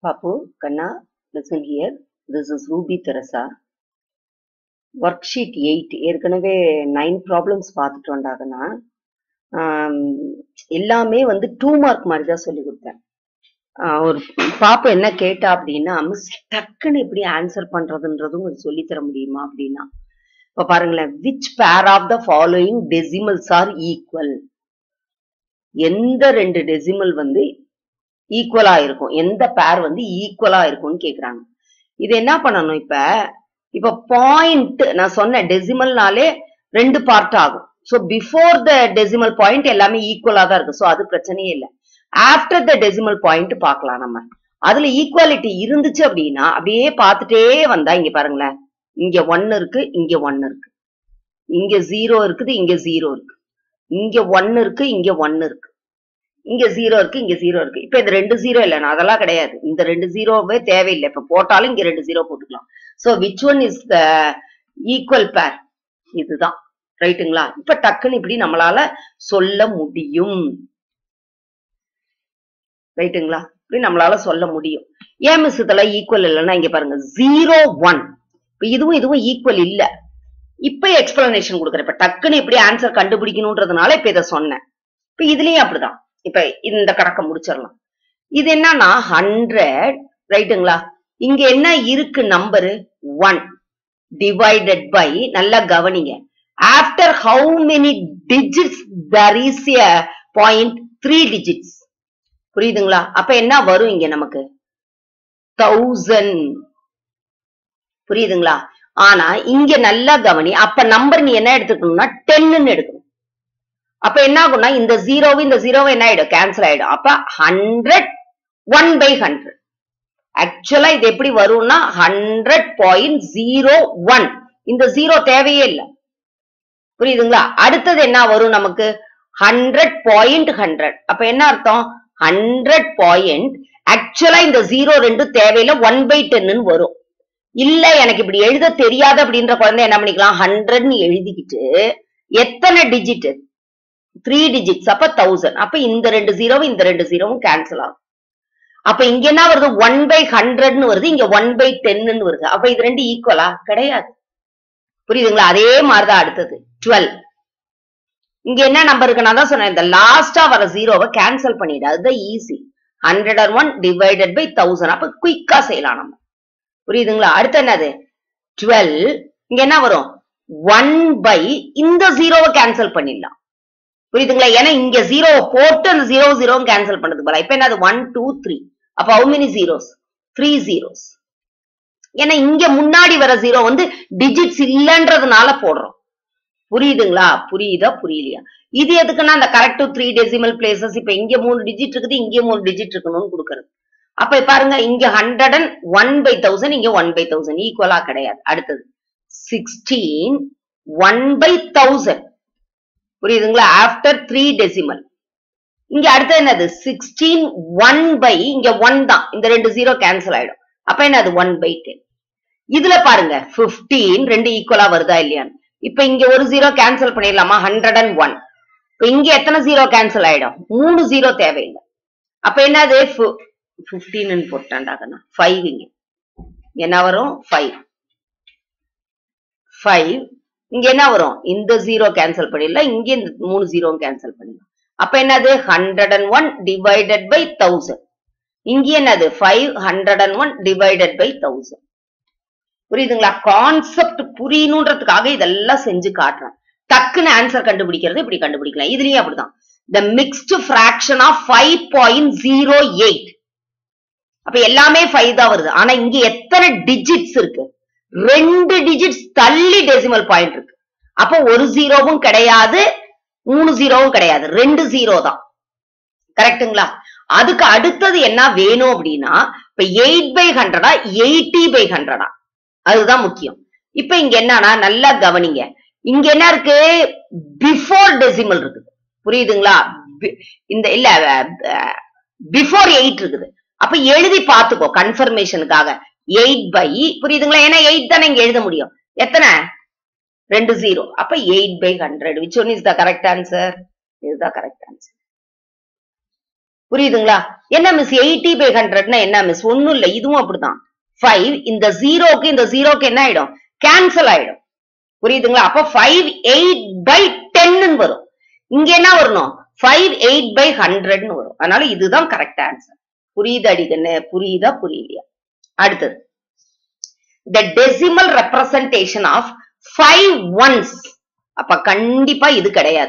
Papu, Kanna, listen here. This is Ruby Teresa. Worksheet 8 ஏற்கனவே nine problems பார்த்துட்டு வந்தாங்கன்னா ஆம், எல்லாமே வந்து டூ மார்க் மாதிரி தான் சொல்லி கொடுத்தேன் ஆஹ் ஒரு பாப்பா என்ன கேட்டா அப்படின்னா மிஸ் டக்குன்னு எப்படி ஆன்சர் பண்றதுன்றதும் கொஞ்சம் சொல்லித் தர முடியுமா அப்படின்னா இப்ப பாருங்களேன் which pair of the following decimals are equal எந்த ரெண்டு டெசிமல் வந்து ஈக்குவலா இருக்கும் எந்த பேர் வந்து ஈக்குவலா இருக்கும்னு கேக்குறாங்க இது என்ன பண்ணணும் இப்ப இப்ப பாயிண்ட் நான் சொன்னேன் டெசிமல்னாலே ரெண்டு பார்ட் ஆகும் so before the decimal point எல்லாமே ஈக்குவலா தான் இருக்கு சோ அது பிரச்சனையே இல்லை ஆஃப்டர் த டெசிமல் பாயிண்ட் பார்க்கலாம் நம்ம அதுல ஈக்குவாலிட்டி இருந்துச்சு அப்படின்னா அப்படியே பார்த்துட்டே வந்தா இங்க பாருங்களேன் இங்க ஒன்னு இருக்கு இங்க ஒன்னு இருக்கு இங்க ஜீரோ இருக்குது இங்க ஜீரோ இருக்கு இங்க ஒன்னு இருக்கு இங்க ஒன்னு இருக்கு இங்க ஜீரோ இருக்கு இங்க ஜீரோ இருக்கு இப்ப இந்த ரெண்டு ஜீரோ இல்லைன்னா அதெல்லாம் கிடையாது இந்த ரெண்டு ஜீரோவே தேவையில்லை இப்ப போட்டாலும் இங்க ரெண்டு ஜீரோ போட்டுக்கலாம் so which one is the equal pair இதுதான் ரைட்டுங்களா இப்ப டக்குன்னு இப்படி நம்மளால சொல்ல முடியும் ரைட்டுங்களா இப்படி நம்மளால சொல்ல முடியும் ஏன் மிஸ் இதெல்லாம் ஈக்குவல் இல்லைன்னா இங்க பாருங்க ஜீரோ ஒன் இப்ப இதுவும் இதுவும் ஈக்குவல் இல்ல இப்ப எக்ஸ்பிளனேஷன் கொடுக்குறேன் இப்ப டக்குன்னு எப்படி ஆன்சர் கண்டுபிடிக்கணும்ன்றதுனால இப்ப இதை சொன்னேன் இப்ப இதுலயும் அப்படிதான் இப்ப இந்த கணக்க முடிச்சிடலாம் இது என்னன்னா ஹண்ட்ரட் ரைட்டுங்களா இங்க என்ன இருக்கு நம்பரு ஒன் டிவைடட் பை நல்லா கவனிங்க after how many digits there is a point three digits புரியுதுங்களா அப்ப என்ன வரும் இங்க நமக்கு தௌசண்ட் புரியுதுங்களா ஆனா இங்க நல்லா கவனி அப்ப நம்பர் நீ என்ன எடுத்துக்கணும்னா டென்னு எடுக்கணும் அப்ப என்ன ஆகும்னா இந்த ஜீரோவும் இந்த ஜீரோவும் என்ன ஆயிடும் கேன்சல் ஆயிடும் அப்ப ஹண்ட்ரட் ஒன் பை ஹண்ட்ரட் ஆக்சுவலா இது எப்படி வரும்னா ஹண்ட்ரட் பாயிண்ட் ஜீரோ ஒன் இந்த ஜீரோ தேவையே இல்லை புரியுதுங்களா அடுத்தது என்ன வரும் நமக்கு ஹண்ட்ரட் பாயிண்ட் ஹண்ட்ரட் அப்ப என்ன அர்த்தம் ஹண்ட்ரட் பாயிண்ட் ஆக்சுவலா இந்த ஜீரோ ரெண்டு தேவையில்ல ஒன் பை டென்னு வரும் இல்ல எனக்கு இப்படி எழுத தெரியாது அப்படின்ற குழந்தை என்ன பண்ணிக்கலாம் ஹண்ட்ரட்னு எழுதிக்கிட்டு எத்தனை டிஜிட் த்ரீ டிஜிட்ஸ் அப்ப தௌசண்ட் அப்ப இந்த ரெண்டு ஜீரோவும் இந்த ரெண்டு ஜீரோவும் கேன்சல் ஆகும் அப்ப இங்க என்ன வருது ஒன் பை ஹண்ட்ரட்னு வருது இங்க ஒன் பை டென்னு வருது அப்ப இது ரெண்டு ஈக்குவலா கிடையாது புரியுதுங்களா அதே மாதிரிதான் அடுத்தது டுவெல் இங்க என்ன நம்பர் இருக்கு நான் தான் சொன்னேன் இந்த லாஸ்டா வர ஜீரோவை கேன்சல் பண்ணிடு அதுதான் easy hundred and one divided by thousand அப்ப குயிக்கா செய்யலாம் நம்ம புரியுதுங்களா அடுத்து என்னது டுவெல் இங்க என்ன வரும் ஒன் பை இந்த ஜீரோவை கேன்சல் பண்ணிடலாம் புரியுதுங்களா ஏன்னா இங்க ஜீரோவை போட்டு அந்த ஜீரோ ஜீரோ கேன்சல் பண்ணதுக்கு போல இப்ப என்னது ஒன் டூ த்ரீ அப்ப how many zeros three zeros ஏன்னா இங்க முன்னாடி வர ஜீரோ வந்து டிஜிட்ஸ் இல்லன்றதுனால போடுறோம் புரியுதுங்களா புரியுதா புரியலையா இது எதுக்குன்னா அந்த கரெக்ட் த்ரீ டெசிமல் பிளேசஸ் இப்ப இங்க மூணு டிஜிட் இருக்குது இங்க மூணு டிஜிட் இருக்கணும்னு கொடுக்கறது அப்ப பாருங்க இங்க hundred and one by thousand இங்க ஒன் பை தௌசண்ட் ஈக்குவலா கிடையாது அடுத்தது சிக்ஸ்டீன் ஒன் பை தௌசண்ட் புரியுதுங்களா ஆஃப்டர் த்ரீ டெசிமல் இங்க அடுத்தது என்னது சிக்ஸ்டீன் ஒன் பை இங்க ஒன் தான் இந்த ரெண்டு ஜீரோ கேன்சல் ஆயிடும் அப்ப என்னது ஒன் பை டென் இதுல பாருங்க 15 ரெண்டு ஈக்குவலா வருதா இல்லையான்னு இப்ப இங்க ஒரு ஜீரோ கேன்சல் பண்ணிடலாமா ஹண்ட்ரட் அண்ட் ஒன் இப்ப இங்க எத்தனை ஜீரோ கேன்சல் ஆயிடும் மூணு ஜீரோ தேவையில்லை அப்ப என்னது பிப்டீன் போட்டாண்டாகண்ணா ஃபைவ் இங்க என்ன வரும் ஃபைவ் ஃபைவ் இங்க என்ன வரும் இந்த ஜீரோ கேன்சல் பண்ணிடலாம் இங்க இந்த மூணு ஜீரோ கேன்சல் பண்ணிடலாம் அப்ப என்னது hundred and one divided by thousand இங்க என்னது five hundred and one divided by thousand புரியுதுங்களா கான்செப்ட் புரியணுன்றதுக்காக இதெல்லாம் செஞ்சு காட்டுறேன் டக்குன்னு ஆன்சர் கண்டுபிடிக்கிறது இப்படி கண்டுபிடிக்கலாம் இதுலயும் அப்படிதான் the mixed fraction of five point zero eight அப்ப எல்லாமே ஃபைவ் தான் வருது ஆனா இங்க எத்தனை டிஜிட்ஸ் இருக்கு ரெண்டு டிஜிட்ஸ் தள்ளி டெசிமல் பாயிண்ட் இருக்கு அப்போ ஒரு ஜீரோவும் கிடையாது மூணு ஜீரோவும் கிடையாது ரெண்டு ஜீரோ தான் கரெக்ட்டுங்களா அதுக்கு அடுத்தது என்ன வேணும் அப்படின்னா இப்ப எயிட் பை ஹண்ட்ரடா எயிட்டி பை ஹண்ட்ரடா அதுதான் முக்கியம் இப்ப இங்க என்னன்னா நல்லா கவனிங்க இங்க என்ன இருக்கு பிஃபோர் டெசிமல் இருக்குது புரியுதுங்களா பி- இந்த இல்ல பிஃபோர் எயிட் இருக்குது அப்ப எழுதி பாத்துக்கோ கன்ஃபர்மேஷனுக்காக எயிட் பை புரியுதுங்களா ஏன்னா எயிட் தானே இங்க எழுத முடியும் எத்தனை ரெண்டு ஜீரோ அப்ப eight by hundred which one is the correct answer இதுதான் கரெக்ட் ஆன்சர் புரியுதுங்களா என்ன மிஸ் எயிட்டி பை ஹண்ட்ரட்னா என்ன மிஸ் ஒண்ணும் இல்ல இதுவும் அப்படிதான் ஃபைவ் இந்த ஜீரோக்கு இந்த ஜீரோக்கு என்ன ஆயிடும் கேன்சல் ஆயிடும் புரியுதுங்களா அப்ப ஃபைவ் எயிட் பை டென்னு வரும் இங்க என்ன வரணும் ஃபைவ் எயிட் பை ஹண்ட்ரட்னு வரும் அதனால இதுதான் கரெக்ட் ஆன்சர் புரியுது அடிக்கண்ணு புரியுதா புரியலையா அடுத்தது the decimal representation of five ones அப்ப கண்டிப்பா இது கிடையாது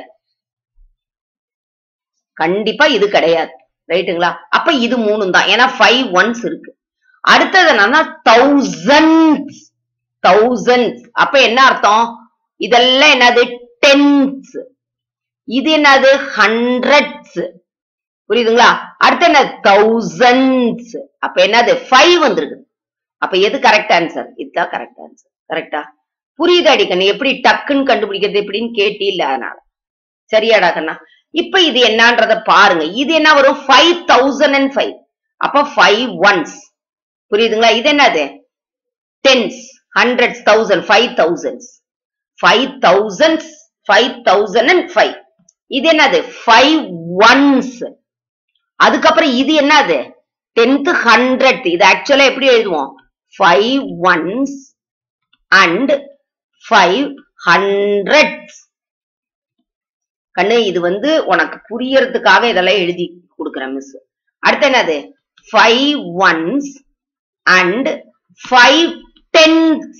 கண்டிப்பா இது கிடையாது ரைட்டுங்களா அப்ப இது மூணும் தான் ஏன்னா ஃபைவ் ஒன்ஸ் இருக்கு அடுத்தது என்னன்னா தௌசண்ட்ஸ் தௌசண்ட்ஸ் அப்ப என்ன அர்த்தம் இதெல்லாம் என்னது டென்ஸ் இது என்னது ஹண்ட்ரட்ஸ் புரியுதுங்களா அடுத்து என்ன தௌசண்ட்ஸ் அப்ப என்னது ஃபைவ் வந்திருக்கு அப்ப எது கரெக்ட் ஆன்சர் இதுதான் கரெக்ட் ஆன்சர் கரெக்டா புரியுது அடிக்கண்ணு எப்படி டக்குன்னு கண்டுபிடிக்கிறது எப்படின்னு கேட்டி இல்ல அதனால சரியாடா கண்ணா இப்ப இது என்னன்றத பாருங்க இது என்ன வரும் ஃபைவ் தௌசண்ட் அண்ட் ஃபைவ் அப்ப ஃபைவ் ஒன்ஸ் புரியுதுங்களா இது என்னது tens hundreds thousand five thousands five thousands five thousand and five இது என்னது ஃபைவ் ஒன்ஸ் அதுக்கப்புறம் இது என்னது டென்த் ஹண்ட்ரட் இது ஆக்சுவலா எப்படி எழுதுவோம் five ones and five hundreds கண்ணு இது வந்து உனக்கு புரியறதுக்காக இதெல்லாம் எழுதி கொடுக்குறேன் மிஸ் அடுத்து என்னது five ones and five tens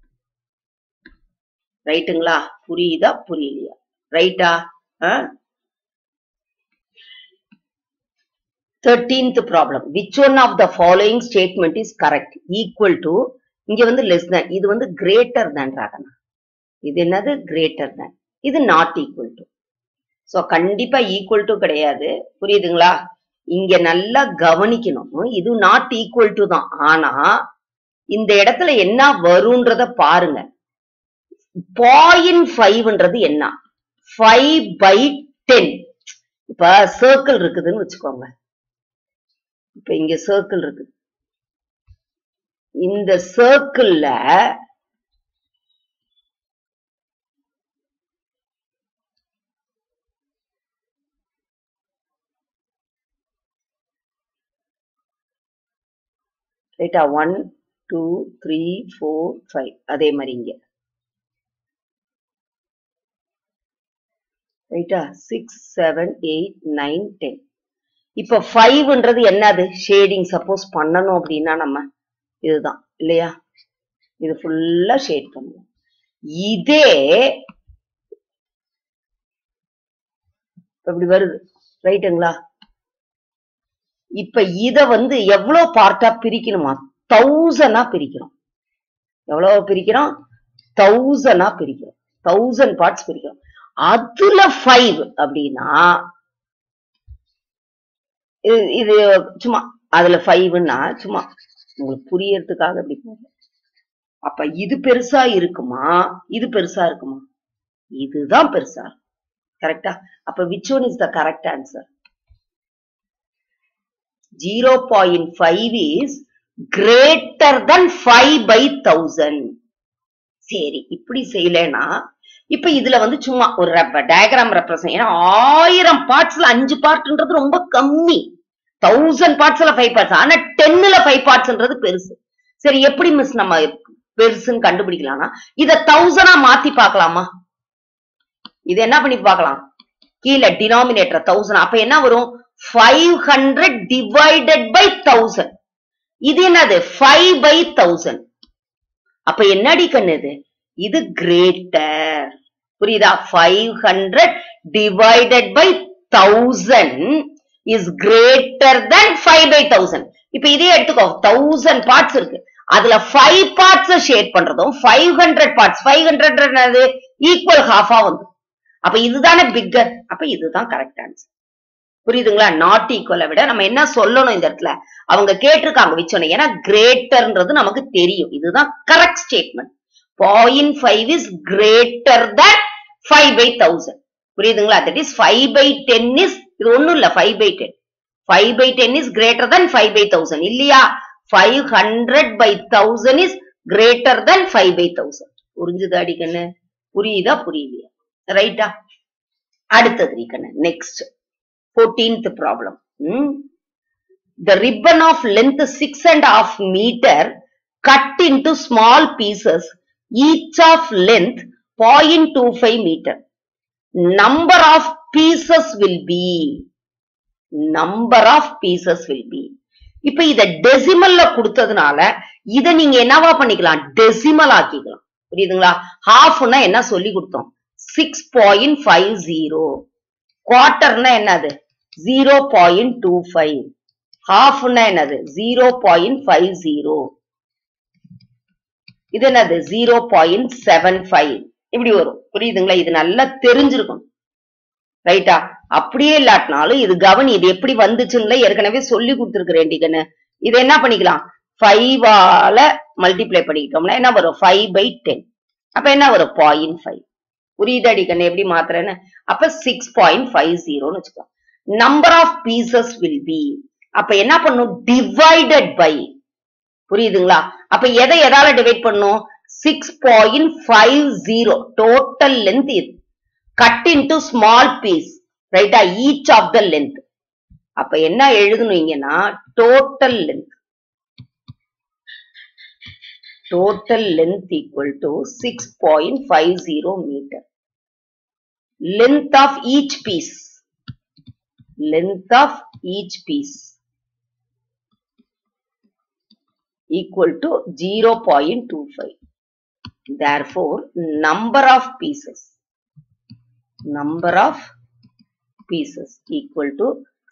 ரைட்டுங்களா புரியுதா புரியலையா ரைட்டா thirteenth problem which one of the following statement is correct equal to இங்க வந்து லெஸ் தேன் இது வந்து கிரேட்டர் தேன் ராகனா இது என்னது கிரேட்டர் தேன் இது நாட் ஈக்குவல் டு சோ கண்டிப்பா ஈக்குவல் டு கிடையாது புரியுதுங்களா இங்க நல்லா கவனிக்கணும் இது நாட் ஈக்குவல் டு தான் ஆனா இந்த இடத்துல என்ன வரும்ன்றத பாருங்க பாயிண்ட் ஃபைவ்ன்றது என்ன ஃபைவ் பை டென் இப்ப சர்க்கிள் இருக்குதுன்னு வச்சுக்கோங்க இப்ப இங்க சர்க்கிள் இருக்கு இந்த சர்க்கிள்ல ரைட்டா one two three four five அதே மாதிரி இங்க ரைட்டா six seven eight nine ten இப்ப ஃபைவ்ன்றது என்னது ஷேடிங் சப்போஸ் பண்ணணும் அப்படின்னா நம்ம இதுதான் இல்லையா இது ஃபுல்லா ஷேட் பண்ணுவோம் இதே இப்படி வருது ரைட்டுங்களா இப்ப இத வந்து எவ்வளவு பார்ட்டா பிரிக்கணுமா தௌசண்டா பிரிக்கிறோம் எவ்வளவு பிரிக்கிறோம் தௌசண்டா பிரிக்கிறோம் தௌசண்ட் பார்ட்ஸ் பிரிக்கிறோம் அதுல ஃபைவ் அப்படின்னா இது- இது சும்மா அதுல ஃபைவ்னா சும்மா உங்களுக்கு புரியறதுக்காக அப்படி போடுறேன் அப்ப இது பெருசா இருக்குமா இது பெருசா இருக்குமா இதுதான் பெருசா இருக்கும் கரெக்டா அப்ப which one is the correct answer zero point five is greater than five by thousand சரி இப்படி செய்யலைன்னா இப்ப இதுல வந்து சும்மா ஒரு டயக்ராம் ரெப்ரசன்ட் ஏன்னா ஆயிரம் பார்ட்ஸ்ல அஞ்சு பார்ட்ன்றது ரொம்ப கம்மி தௌசண்ட் பார்ட்ஸ்ல ஃபைவ் பார்ட்ஸ் ஆனா டென்னுல ஃபைவ் பார்ட்ஸ்ன்றது பெருசு சரி எப்படி மிஸ் நம்ம பெருசுன்னு கண்டுபிடிக்கலாம்னா இத தௌசண்டா மாத்தி பார்க்கலாமா இது என்ன பண்ணி பார்க்கலாம் கீழே டினாமினேட்டர் தௌசண்ட் அப்ப என்ன வரும் five hundred divided by thousand இது என்னது ஃபைவ் பை தௌசண்ட் அப்ப என்னடி கண்ணு இது இது கிரேட்டர் புரியுதா five hundred divided by thousand is greater than five by thousand இப்ப இதே எடுத்துக்கோ தௌசண்ட் பார்ட்ஸ் இருக்கு அதுல ஃபைவ் பார்ட்ஸ் ஷேட் பண்றதும் five hundred parts five hundred என்னது ஈக்குவல் ஹாஃபா வந்து அப்ப இதுதானே பிக்கர் அப்ப இதுதான் கரெக்ட் ஆன்சர் புரியுதுங்களா நாட் ஈக்குவலை விட நம்ம என்ன சொல்லணும் இந்த இடத்துல அவங்க கேட்டிருக்காங்க விச்சோன்னு ஏன்னா கிரேட்டர்ன்றது நமக்கு தெரியும் இதுதான் correct statement point five is greater than five by thousand புரியுதுங்களா that is five by ten is இது ஒண்ணும் இல்ல five by ten five by ten is greater than five by thousand இல்லையா five hundred by thousand is greater than five by thousand புரிஞ்சுது அடிக்கண்ணு புரியுதா புரியலையா ரைட்டா அடுத்தது கண்ணு next fourteenth problem Hmm? The ribbon of length six and a half meter cut into small pieces, each of length 0.25 meter. Number of pieces will be number of pieces will be இப்ப இத டெசிமல்ல கொடுத்ததுனால இத நீங்க என்னவா பண்ணிக்கலாம் decimal ஆக்கிக்கலாம் புரியுதுங்களா ஹாஃப்னா என்ன சொல்லி கொடுத்தோம் சிக்ஸ் பாயிண்ட் ஃபைவ் ஜீரோ குவார்டர்னா என்னது ஜீரோ பாயிண்ட் டூ ஃபைவ் ஹாஃப்னா என்னது ஜீரோ பாயிண்ட் ஃபைவ் ஜீரோ இது என்னது ஜீரோ பாயிண்ட் செவன் ஃபைவ் இப்படி வரும் புரியுதுங்களா இது நல்லா தெரிஞ்சிருக்கும் ரைட்டா அப்படியே இல்லாட்டினாலும் இது கவனி இது எப்படி வந்துச்சுன்னு ஏற்கனவே சொல்லி கொடுத்துருக்கிறேன் டிகனு இது என்ன பண்ணிக்கலாம் ஃபைவால மல்டிப்ளை பண்ணிக்கிட்டோம்னா என்ன வரும் ஃபைவ் பை டென் அப்ப என்ன வரும் பாயிண்ட் ஃபைவ் புரியுதா டிகன் எப்படி மாத்துறேன்னு அப்ப சிக்ஸ் பாயிண்ட் ஃபைவ் ஜீரோன்னு வச்சுக்கோ number of pieces will be அப்ப என்ன பண்ணும் டிவைடட் பை புரியுதுங்களா அப்ப எதை எதால டிவைட் பண்ணும் six point five zero total length இது கட் இன்டு ஸ்மால் பீஸ் ரைட்டா ஈச் ஆஃப் த லென்த் அப்ப என்ன எழுதணுங்கன்னா total length total length equal to six point five zero metre length of each piece length of each piece equal to 0.25. Therefore, number of pieces, number of pieces equal to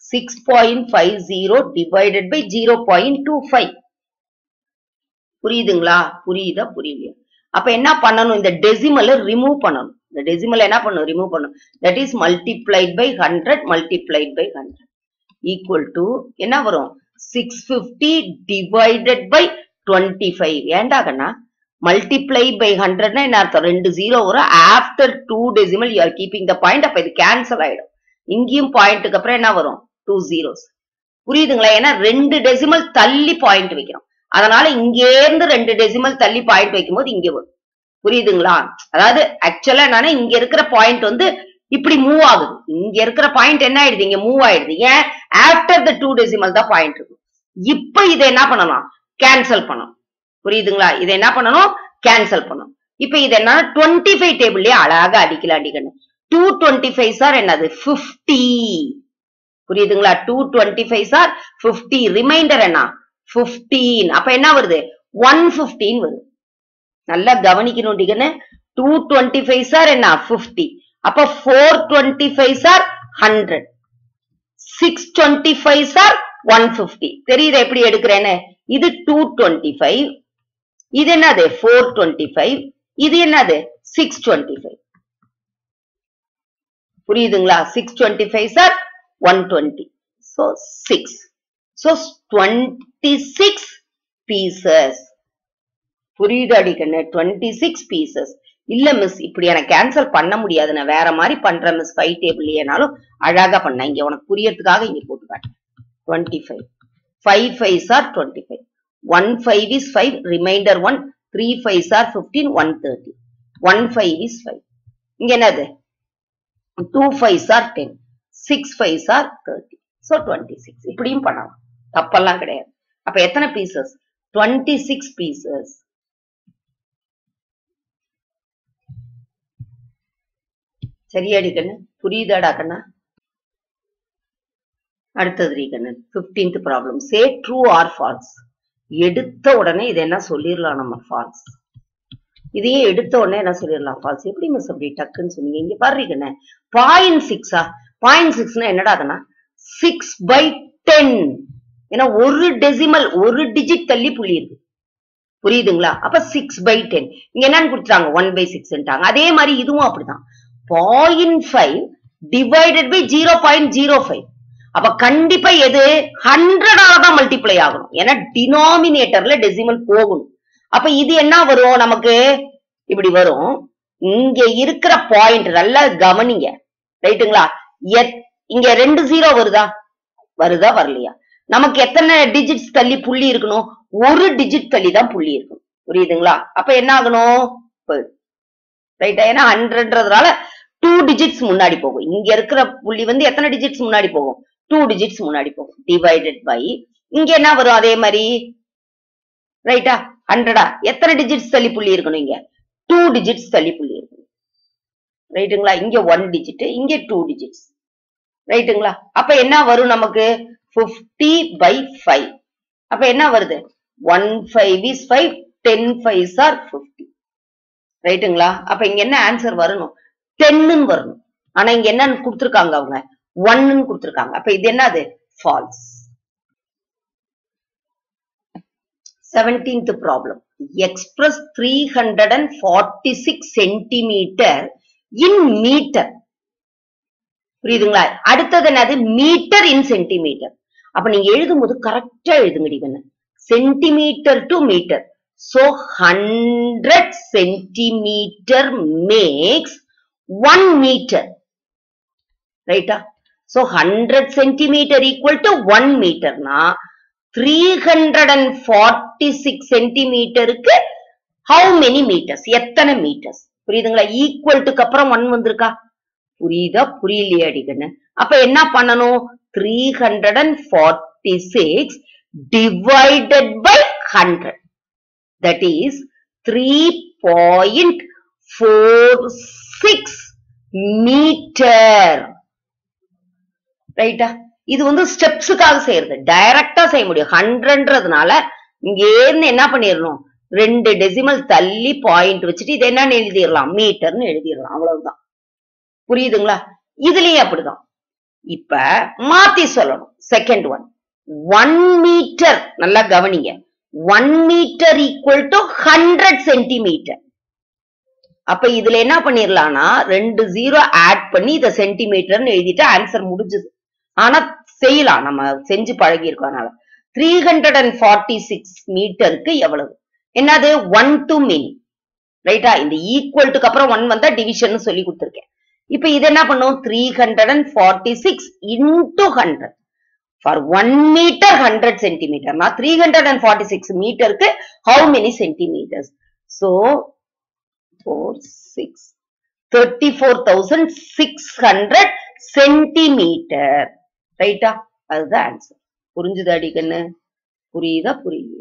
6.50 divided by 0.25. புரியுதுங்களா புரியுதா புரியலையா அப்ப என்ன பண்ணணும் இந்த டெசிமலை remove பண்ணணும் இந்த decimal என்ன பண்ணணும் ரிமூவ் பண்ணணும் that is multiplied by hundred multiplied by hundred equal to என்ன வரும் six fifty divided by twenty five ஏண்டா கண்ணா மல்டிப்ளை பை ஹண்ட்ரட்னா என்ன அர்த்தம் ரெண்டு ஜீரோ வரும் after two decimal you are keeping the point அப்ப இது கேன்சல் ஆயிடும் இங்கேயும் பாயிண்ட்டுக்கு அப்புறம் என்ன வரும் டூ ஜீரோஸ் புரியுதுங்களா ஏன்னா ரெண்டு டெசிமல் தள்ளி பாயிண்ட் வைக்கிறோம் அதனால இங்கே இருந்து ரெண்டு டெசிமல் தள்ளி பாயிண்ட் வைக்கும்போது இங்க வரும் புரியுதுங்களா அதாவது ஆக்சுவலா என்னன்னா இங்க இருக்கிற பாயிண்ட் வந்து இப்படி மூவ் ஆகுது இங்க இருக்கிற பாயிண்ட் என்ன ஆயிடுது இங்க மூவ் ஆயிடுது ஏன் ஆஃப்டர் த டூ டெசிமல் தான் பாயிண்ட் இருக்கும் இப்ப இதை என்ன பண்ணலாம் கேன்சல் பண்ணணும் புரியுதுங்களா இதை என்ன பண்ணணும் கேன்சல் பண்ணணும் இப்ப இது என்ன டுவெண்ட்டி ஃபைவ் டேபிள்லயே அழகா அடிக்கலாம் அடிக்கணும் டூ டுவெண்ட்டி ஃபைவ் சார் என்னது பிப்டி புரியுதுங்களா டூ டுவெண்ட்டி ஃபைவ் சார் பிப்டி ரிமைண்டர் என்ன பிப்டீன் அப்ப என்ன வருது ஒன் பிப்டீன் வருது நல்லா கவனிக்கணும் டிகன்னு டூ டுவெண்ட்டி ஃபைவ் சார் என்ன பிப்டி அப்ப ஃபோர் டுவெண்ட்டி ஃபைவ் சார் ஹண்ட்ரட் சிக்ஸ் டுவெண்ட்டி ஃபைவ் சார் ஒன் பிப்டி தெரியுது எப்படி எடுக்கிறேன்னு இது டூ டுவெண்ட்டி ஃபைவ் இது என்னது ஃபோர் டுவெண்ட்டி ஃபைவ் இது என்னது சிக்ஸ் டுவெண்ட்டி ஃபைவ் புரியுதுங்களா சிக்ஸ் டுவெண்ட்டி ஃபைவ் சார் one twenty so six so twenty six pieces புரியுது அடிக்கண்ணு டுவெண்ட்டி சிக்ஸ் பீசஸ் இல்ல மிஸ் இப்படி எனக்கு கேன்சல் பண்ண முடியாது நான் வேற மாதிரி பண்றேன் மிஸ் ஃபைவ் டேபிள்லனாலும் அழகா பண்ணேன் இங்க உனக்கு புரியறதுக்காக இங்க போட்டு காட்டேன் twenty five five five are twenty five one five is five remainder one three five are fifteen one thirty one five is five இங்க என்னது two five are ten six five are thirty so twenty six இப்படியும் பண்ணலாம் தப்பெல்லாம் கிடையாது அப்ப எத்தனை pieces twenty six pieces சரியாடி கண்ணு புரியுதாடா கண்ணா அடுத்தது ரீ கண்ணு fifteenth problem say true or false எடுத்த உடனே இது என்ன சொல்லிடலாம் நம்ம ஃபால்ஸ் இதையே எடுத்த உடனே என்ன சொல்லிடலாம் ஃபால்ஸ் எப்படி மிஸ் அப்படி டக்குன்னு சொன்னீங்க இங்க பாரு கண்ணு பாயிண்ட் சிக்ஸா பாயிண்ட் சிக்ஸ்னா என்னடாதுன்னா சிக்ஸ் பை டென் ஏன்னா ஒரு டெசிமல் ஒரு டிஜிட் தள்ளி புள்ளி இருக்கு புரியுதுங்களா அப்ப சிக்ஸ் பை டென் இங்க என்னன்னு கொடுத்துட்டாங்க ஒன் பை சிக்ஸ்ன்ட்டாங்க அதே மாதிரி இதுவும் அப்படிதான் point five divided by zero point zero five அப்ப கண்டிப்பா எது ஹண்ட்ரடால தான் மல்டிப்ளை ஆகணும் ஏன்னா டினாமினேட்டர்ல டெசிமல் போகணும் அப்ப இது என்ன வரும் நமக்கு இப்படி வரும் இங்க இருக்கிற பாயிண்ட் நல்லா கவனிங்க ரைட்டுங்களா இங்க ரெண்டு ஜீரோ வருதா வருதா வரலையா நமக்கு எத்தனை டிஜிட்ஸ் தள்ளி புள்ளி இருக்கணும் ஒரு டிஜிட் தள்ளி தான் புள்ளி இருக்கணும் புரியுதுங்களா அப்ப என்ன ஆகணும் ரைட்டா ஏன்னா ஹண்ட்ரட்ன்றதுனால டூ டிஜிட்ஸ் முன்னாடி போகும் இங்க இருக்கிற புள்ளி வந்து எத்தனை டிஜிட்ஸ் முன்னாடி போகும் டூ டிஜிட்ஸ் முன்னாடி போகும் டிவைடட் பை இங்க என்ன வரும் அதே மாதிரி ரைட்டா ஹண்ட்ரடா எத்தனை டிஜிட்ஸ் தள்ளி புள்ளி இருக்கணும் இங்க டூ டிஜிட்ஸ் தள்ளி புள்ளி இருக்கணும் ரைட்டுங்களா இங்க ஒன் டிஜிட் இங்க டூ டிஜிட்ஸ் ரைட்டுங்களா அப்ப என்ன வரும் நமக்கு 50 பை ஃபைவ் அப்ப என்ன வருது one five is five ten five are fifty ரைட்டுங்களா அப்ப இங்க என்ன ஆன்சர் வரணும் டென்னு வரணும் ஆனா இங்க என்னன்னு கொடுத்துருக்காங்க அவங்க ஒன்னு கொடுத்துருக்காங்க அப்ப இது என்னது false seventeenth problem express three hundred and forty six centimetre in metre புரியுதுங்களா அடுத்தது என்னது மீட்டர் இன் சென்டிமீட்டர் அப்ப நீங்க எழுதும் போது கரெக்டா எழுதுங்கடி கண்ணு centimetre to metre so hundred centimetre makes one metre ரைட்டா so hundred centimetre equal to one மீட்டர்னா three hundred and forty six சென்டிமீட்டருக்கு ஹவு மெனி மீட்டர்ஸ் எத்தனை மீட்டர்ஸ் புரியுதுங்களா ஈக்குவல் டுக்கு அப்புறம் ஒன் வந்திருக்கா புரியுதா புரியலையா அடிக்கண்ணு அப்ப என்ன பண்ணணும் three hundred and forty six divided by hundred that is three point four six metre ரைட்டா இது வந்து ஸ்டெப்ஸுக்காக செய்யறது டைரக்டா செய்ய முடியும் ஹண்ட்ரட்ன்றதுனால இங்க இருந்து என்ன பண்ணிடணும் ரெண்டு டெசிமல் தள்ளி பாயிண்ட் வச்சுட்டு இது என்னன்னு எழுதிடலாம் மீட்டர்னு எழுதிடலாம் அவ்வளவுதான் புரியுதுங்களா இதுலயும் அப்படிதான் இப்ப மாத்தி சொல்லணும் செகண்ட் ஒன் ஒன் மீட்டர் நல்லா கவனிங்க one metre equal to hundred centimetre அப்ப இதுல என்ன பண்ணிரலாம்னா ரெண்டு ஜீரோ ஆட் பண்ணி இத சென்டிமீட்டர்னு எழுதிட்டு ஆன்சர் முடிஞ்சது ஆனா செய்யலாம் நம்ம செஞ்சு பழகி இருக்கோம் அதனால three hundred and forty six மீட்டருக்கு எவ்வளவு என்னது ஒன் டு மினி ரைட்டா இந்த ஈக்குவல்ட்டுக்கு அப்புறம் ஒன் வந்தா டிவிஷன் சொல்லி கொடுத்துருக்கேன் இப்ப இது என்ன பண்ணும் three hundred and forty six into hundred for one meter hundred சென்டிமீட்டர்னா three hundred and forty six மீட்டருக்கு how many centimeters so four six thirty four thousand six hundred centimeter ரைட்டா அதுதான் ஆன்சர் புரிஞ்சுது அடிக்கண்ணு புரியுதா புரியுது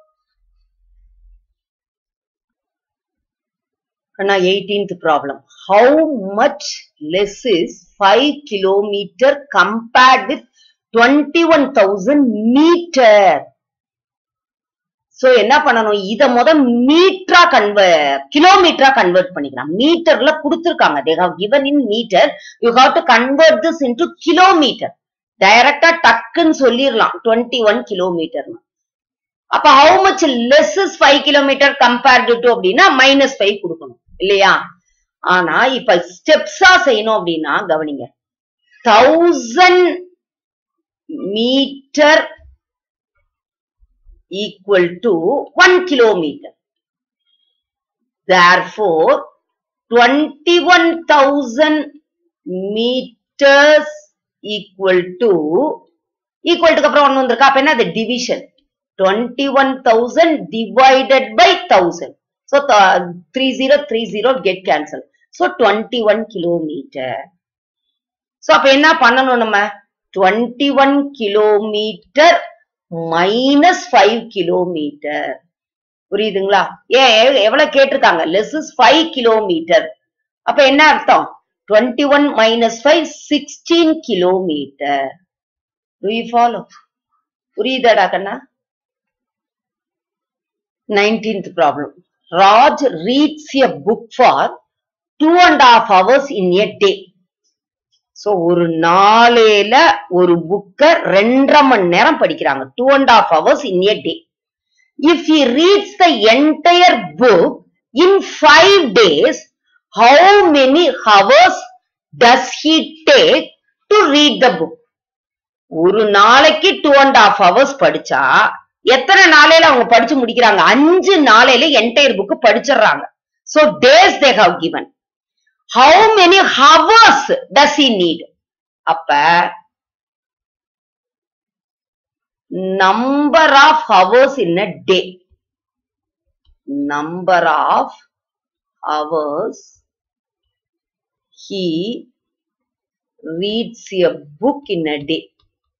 கண்ணா eighteenth problem how much less is five kilometer compared with twenty one thousand meter so என்ன பண்ணணும் இத முத மீட்டரா கன்வெர்ட் கிலோமீட்டரா கன்வெர்ட் பண்ணிக்கலாம் மீட்டர்ல கொடுத்திருக்காங்க they have given in meter you have to convert this into kilometer டைரக்டா டக்குன்னு சொல்லிடலாம் டுவெண்ட்டி ஒன் கிலோமீட்டர் அப்ப how much less is five kilometer compared to அப்படின்னா மைனஸ் ஃபைவ் கொடுக்கணும் இல்லையா ஆனா இப்ப ஸ்டெப்ஸா செய்யணும் அப்படின்னா கவனிங்க thousand meter equal to 1 kilometer. Therefore, 21,000 meters equal to equal to அப்புறம் ஒன்று வந்திருக்கா அப்ப என்ன அது division twenty one thousand divided by thousand so three zero three zero get cancel so twenty one kilometer so அப்ப என்ன பண்ணணும் நம்ம twenty one kilometer minus five kilometer புரியுதுங்களா ஏன் எவ்வளவு கேட்டிருக்காங்க லெஸ் இஸ் ஃபைவ் கிலோமீட்டர் அப்ப என்ன அர்த்தம் twenty one minus five sixteen kilometer do you follow புரியுதாடா கண்ணா nineteenth problem Raj reads a book for two and half hours in a day so ஒரு நாளையில ஒரு புக்க ரெண்டரை மணி நேரம் படிக்கிறாங்க two and half hours in a day if he reads the entire book in five days how many hours does he take to read the book ஒரு நாளைக்கு டூ அண்ட் ஹாஃப் ஹவர்ஸ் படிச்சா எத்தனை நாளையில அவங்க படிச்சு முடிக்கிறாங்க அஞ்சு நாளையில என்டையர் புக் படிச்சிடுறாங்க so days they have given how many hours does he need அப்ப number of hours in a day number of hours he reads a book in a day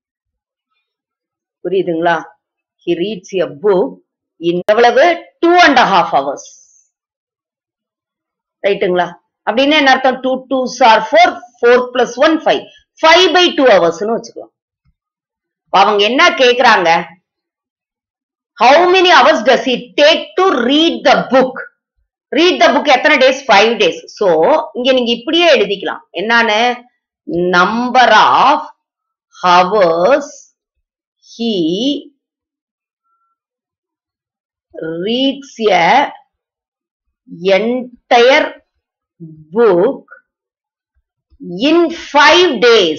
புரியுதுங்களா he reads a book in எவ்வளவு two and half hours ரைட்டுங்களா அப்படின்னு என்ன அர்த்தம் two twos are four four plus one five five by two ஹவர்ஸ்னு வச்சுக்கலாம் அப்ப அவங்க என்ன கேக்குறாங்க how many hours does it take to read the book read the book எத்தனை டேஸ் ஃபைவ் டேஸ் சோ இங்க நீங்க இப்படியே எழுதிக்கலாம் என்னன்னு number of hours he reads a entire book in five days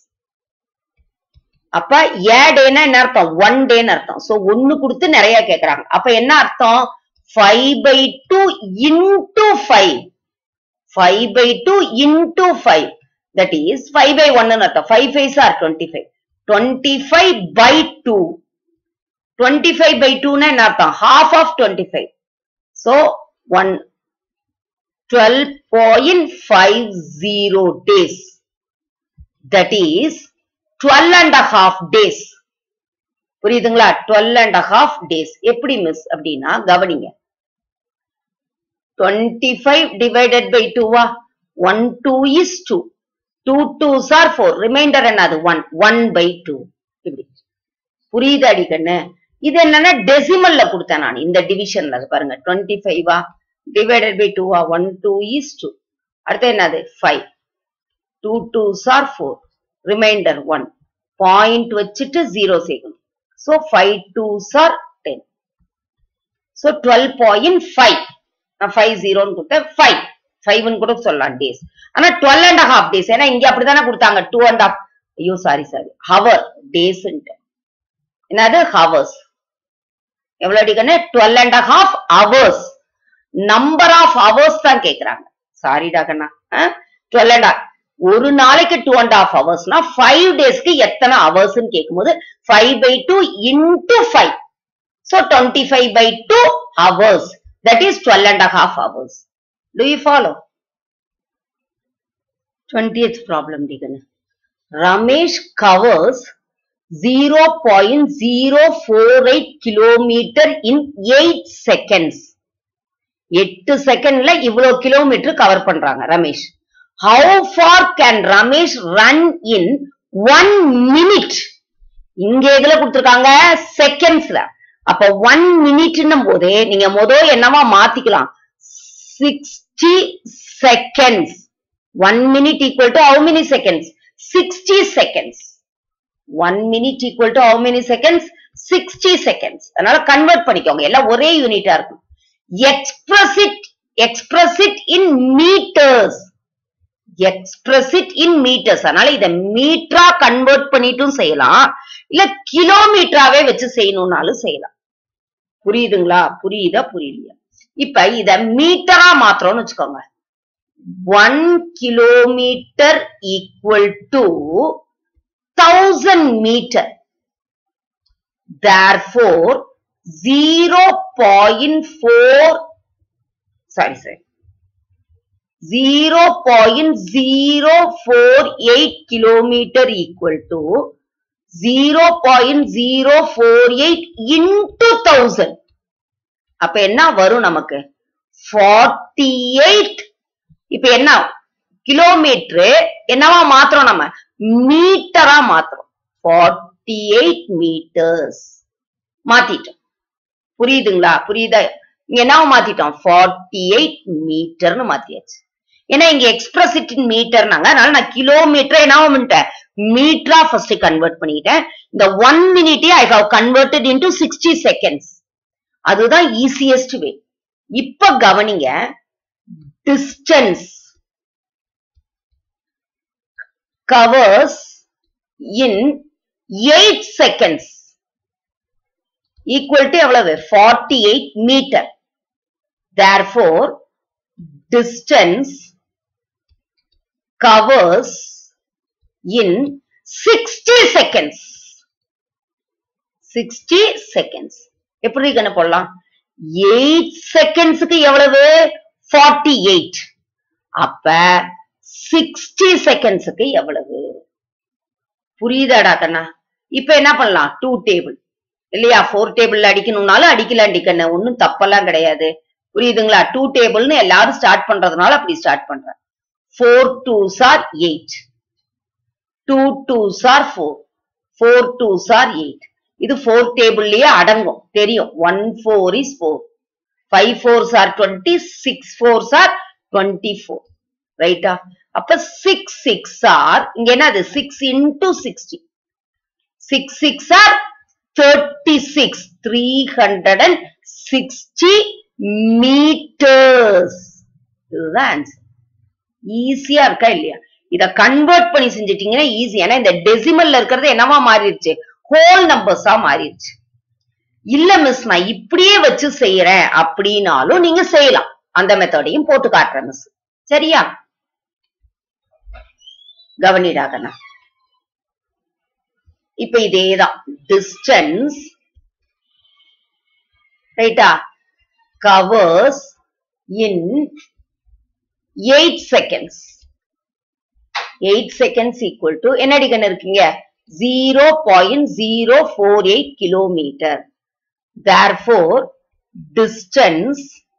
அப்ப ஏ டேனா என்ன அர்த்தம் ஒன் டேன்னு அர்த்தம் சோ ஒன்னு கொடுத்து நிறைய கேக்குறாங்க அப்ப என்ன அர்த்தம் five by two into five five by two into five that is five by ஒன்னு அர்த்தம் five fives are twenty five twenty five by two twenty five by டூனா என்ன அர்த்தம் half of twenty five so one twelve point five zero days that is twelve and half days புரியுதுங்களா twelve and half days எப்படி miss அப்படின்னா கவனிங்க twenty five divided by டூவா one two is two two twos are four remainder என்னது one one by two இப்படி புரியுது அடிக்கண்ணு இது என்னன்னா டெசிமல்ல கொடுத்தேன் நான் இந்த டிவிஷன்ல பாருங்க டுவெண்ட்டி ஃபைவா டிவைடட் பை டூவா ஒன் டூ இஸ் டூ அடுத்து என்னது five two twos are four remainder one point வச்சுட்டு ஜீரோ சேர்க்கணும் so five twos are ten so twelve point five நான் ஃபைவ் ஜீரோன்னு கொடுத்தேன் ஃபைவ் ஃபைவ்னு கூட சொல்லலாம் டேஸ் ஆனா டுவெல் அண்ட் ஹாஃப் டேஸ் ஏன்னா இங்க அப்படிதானே கொடுத்தாங்க டூ அண்ட் ஹாஃப் ஐயோ சாரி சாரி ஹவர் டேஸ் என்னது ஹவர்ஸ் எவ்வளவு அடிக்கணும் twelve and half hours number of hours தான் கேக்குறாங்க சாரிடா கண்ணா டுவெல் அண்ட் ஒரு நாளைக்கு டூ அண்ட் ஹாஃப் ஹவர்ஸ்னா ஃபைவ் டேஸ்க்கு எத்தனை ஹவர்ஸ் கேட்கும்போது five by two into five so twenty five by two hours that is twelve and half hours Do you follow? 20th problem, Digana. Ramesh covers 0.048 kilometer in 8 seconds. எட்டு செகண்ட்ல இவ்வளவு kilometer cover பண்றாங்க Ramesh how far can Ramesh run in one minute இங்க எதுல கொடுத்திருக்காங்க செகண்ட்ஸ்ல அப்ப one மினிட்னும் போதே நீங்க முதல் என்னவா மாத்திக்கலாம் sixty seconds one minute equal to how many seconds sixty seconds one minute equal to how many seconds sixty seconds அதனால கன்வெர்ட் பண்ணிக்கோங்க எல்லாம் ஒரே யூனிட்டா இருக்கும் express it express it in meters express it in meters அதனால இத மீட்டரா convert பண்ணிட்டும் செய்யலாம் இல்ல கிலோமீட்டராவே வச்சு செய்யணும்னாலும் செய்யலாம் புரியுதுங்களா புரியுதா புரியலையா இப்ப இத மீட்டரா மாத்திரம்னு வச்சுக்கோங்க one kilometer equal to thousand meter therefore zero point four sorry sorry zero point zero four eight kilometer equal to zero point zero four eight into thousand அப்ப என்ன வரும் நமக்கு ஃபார்ட்டி எயிட் இப்ப என்ன கிலோமீட்டரு என்னவா மாத்திரம் நம்ம மீட்டரா மாத்திரம் ஃபார்ட்டி எயிட் மீட்டர்ஸ் மாத்திட்டோம் புரியுதுங்களா புரியுதா இங்க என்னவா மாத்திட்டோம் ஃபார்ட்டி எயிட் மீட்டர்னு மாத்தியாச்சு ஏன்னா இங்க எக்ஸ்பிரஸ் இன் மீட்டர்னாங்க அதனால நான் கிலோமீட்டர் என்னவா பண்ணிட்டேன் மீட்டரா ஃபர்ஸ்ட் கன்வெர்ட் பண்ணிட்டேன் இந்த ஒன் மினிட்டே I have converted into sixty seconds அதுதான் ஈஸியஸ்ட் வே இப்ப கவனிங்க distance covers in eight seconds equal to எவ்வளவு forty eight meter therefore distance covers in sixty seconds sixty seconds எப்படி கண்ணு போடலாம் எயிட் செகண்ட்ஸுக்கு எவ்வளவு ஃபார்ட்டி எயிட் அப்ப சிக்ஸ்டி செகண்ட்ஸுக்கு எவ்வளவு புரியுதாடா கண்ணா இப்ப என்ன பண்ணலாம் டூ டேபிள் இல்லையா ஃபோர் டேபிள்ல அடிக்கணும்னாலும் அடிக்கலாம் அடிக்கணும் ஒன்னும் தப்பெல்லாம் கிடையாது புரியுதுங்களா டூ டேபிள்னு எல்லாரும் ஸ்டார்ட் பண்றதுனால அப்படி ஸ்டார்ட் பண்றேன் four twos are eight two twos are four four twos are eight இது ஃபோர் டேபிள்லயே அடங்கும் தெரியும் one four is four five fours are twenty six fours are twenty four ரைட்டா அப்ப சிக்ஸ் சிக்ஸ் ஆர் இங்க என்னது six into sixty six sixes are thirty six three hundred and sixty meters இதுதான் answer ஈஸியா இருக்கா இல்லையா இத கன்வெர்ட் பண்ணி செஞ்சிட்டீங்கன்னா ஈஸி ஏன்னா இந்த டெசிமல்ல இருக்கிறது என்னவா மாறிடுச்சு ஹோல் நம்பர்ஸா மாறிடுச்சு இல்ல மிஸ் நான் இப்படியே வச்சு செய்யறேன் அப்படின்னாலும் நீங்க செய்யலாம் அந்த மெத்தடையும் போட்டு காட்டுறேன் மிஸ் சரியா கவனிடாகண்ணா இப்ப இதேதான் டிஸ்டன்ஸ் ரைட்டா covers in eight seconds eight seconds equal to என்ன அடிக்கணும் இருக்கீங்க zero point zero four eight kilometer therefore distance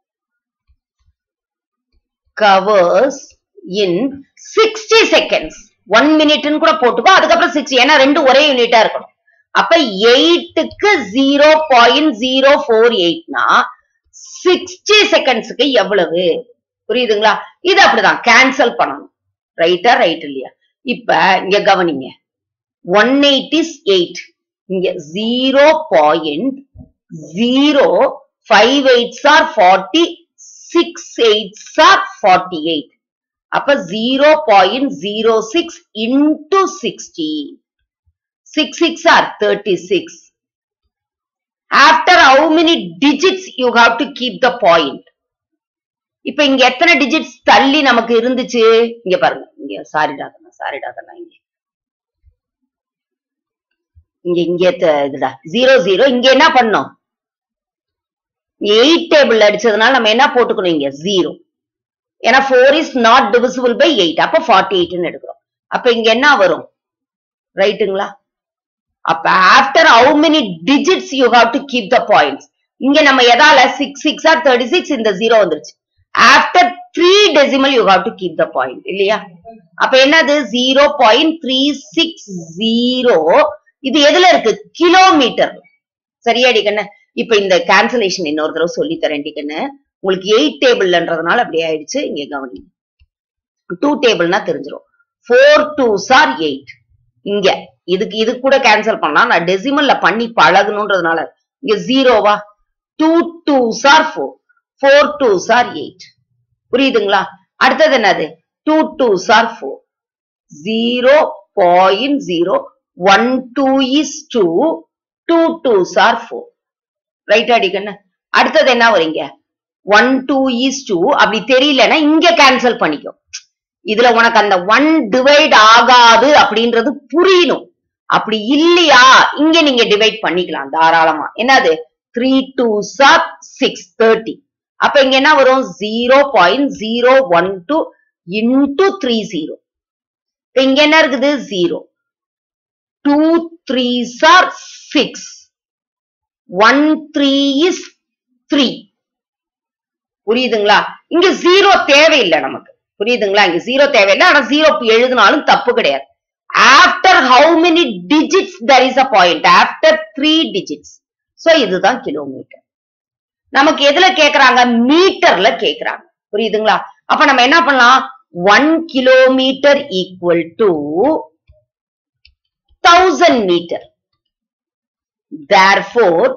covers in 60 seconds one மினிட்னு கூட போட்டுக்கோ அதுக்கப்புறம் சிக்ஸ்டி ஏன்னா ரெண்டு ஒரே யூனிட்டா இருக்கணும் அப்ப எயிட்டுக்கு ஜீரோ பாயிண்ட் ஜீரோ ஃபோர் எயிட்னா சிக்ஸ்டி செகண்ட்ஸுக்கு எவ்வளவு புரியுதுங்களா இது அப்படிதான் கேன்சல் பண்ணணும் ரைட்டா ரைட் இல்லையா இப்ப இங்க கவனிங்க ஒன் எயிட் இஸ் எயிட் இங்க zero point zero five eights are forty six eights are forty eight அப்ப zero point zero six into sixty six sixes are thirty six after how many digits you have to keep the point இப்ப இங்க எத்தனை digits தள்ளி நமக்கு இருந்துச்சு இங்க பாருங்க இங்க சாரி டாக்கண்ணா சாரி டாக்கண்ணா இங்க இங்க இங்க த- இதுடா ஜீரோ ஜீரோ இங்க என்ன பண்ணோம் எயிட் டேபிள் அடிச்சதுனால நம்ம என்ன போட்டுக்கணும் இங்க ஜீரோ ஏன்னா four is not divisible by eight அப்ப ஃபார்ட்டி எயிட்னு எடுக்கிறோம் அப்ப இங்க என்ன வரும் ரைட்டுங்களா அப்ப after how many digits you have to keep the points இங்க நம்ம எதால six sixes are thirty six இந்த ஜீரோ வந்துருச்சு after three decimal you have to keep the point இல்லையா அப்ப என்னது zero point three six zero இது எதுல இருக்கு கிலோமீட்டர் சரியாடி கண்ணு இப்ப இந்த கேன்சலேஷன் இன்னொரு தடவை சொல்லி தரேன் கண்ணு உங்களுக்கு எயிட் டேபிள்ன்றதுனால அப்படி ஆயிடுச்சு இங்க கவனிங்க டூ டேபிள்னா தெரிஞ்சிரும் ஃபோர் டூ சார் எயிட் இங்க இதுக்கு இது கூட கேன்சல் பண்ணலாம் நான் டெசிமல்ல பண்ணி பழகணுன்றதுனால இங்க ஜீரோவா two twos are four four twos are eight புரியுதுங்களா அடுத்தது என்னது two twos are four zero point zero one two is two two twos are four right அடிக்கண்ணு அடுத்தது என்ன வரீங்க ஒன் டூ இஸ் டூ அப்படி தெரியலன்னா இங்க கேன்சல் பண்ணிக்கோ இதுல உனக்கு அந்த ஒன் டிவைட் ஆகாது அப்படின்றது புரியணும் அப்படி இல்லையா இங்க நீங்க டிவைட் பண்ணிக்கலாம் தாராளமா என்னது three twos are six thirty அப்ப இங்க என்ன வரும் zero point zero one two into three zero இங்க என்ன இருக்குது zero two threes are six one three is three புரியுதுங்களா இங்க ஜீரோ தேவையில்லை நமக்கு புரியுதுங்களா இங்க ஜீரோ தேவையில்லை ஆனா ஜீரோ எழுதினாலும் தப்பு கிடையாது after how many digits there is a point after three digits so இதுதான் கிலோமீட்டர் நமக்கு எதுல கேக்குறாங்க மீட்டர்ல கேக்குறாங்க புரியுதுங்களா அப்ப நம்ம என்ன பண்ணலாம் one kilometer equal to thousand meter therefore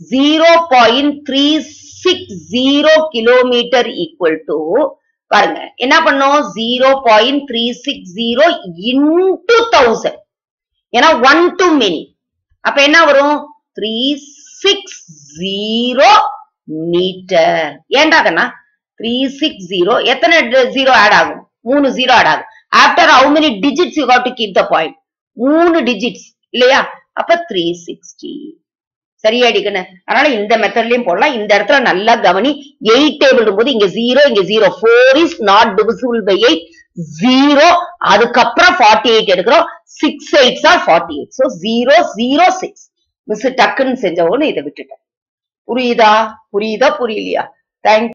0.360 kilometer equal to பாருங்க என்ன பண்ணோம் zero point three six zero into thousand ஏன்னா ஒன் டு மெனி அப்ப என்ன வரும் த்ரீ சிக்ஸ் ஜீரோ மீட்டர் ஏண்டாகண்ணா த்ரீ சிக்ஸ் ஜீரோ எத்தனை ஜீரோ ஆட் ஆகும் மூணு ஜீரோ ஆட் ஆகும் after how many digits you have to keep the point மூணு டிஜிட்ஸ் இல்லையா அப்ப த்ரீ சிக்ஸ்டி சரியாடிக்கண்ணு அதனால இந்த மெத்தட்லயும் போடலாம் இந்த இடத்துல நல்லா கவனி எயிட் டேபிள் போது இங்க ஜீரோ இங்க zero four is not divisible by eight zero அதுக்கப்புறம் ஃபார்ட்டி எயிட் எடுக்கிறோம் six eights are forty eight so zero zero six miss டக்குன்னு செஞ்ச உடனே இதை விட்டுட்டேன் புரியுதா புரியுதா புரியலையா தேங்க்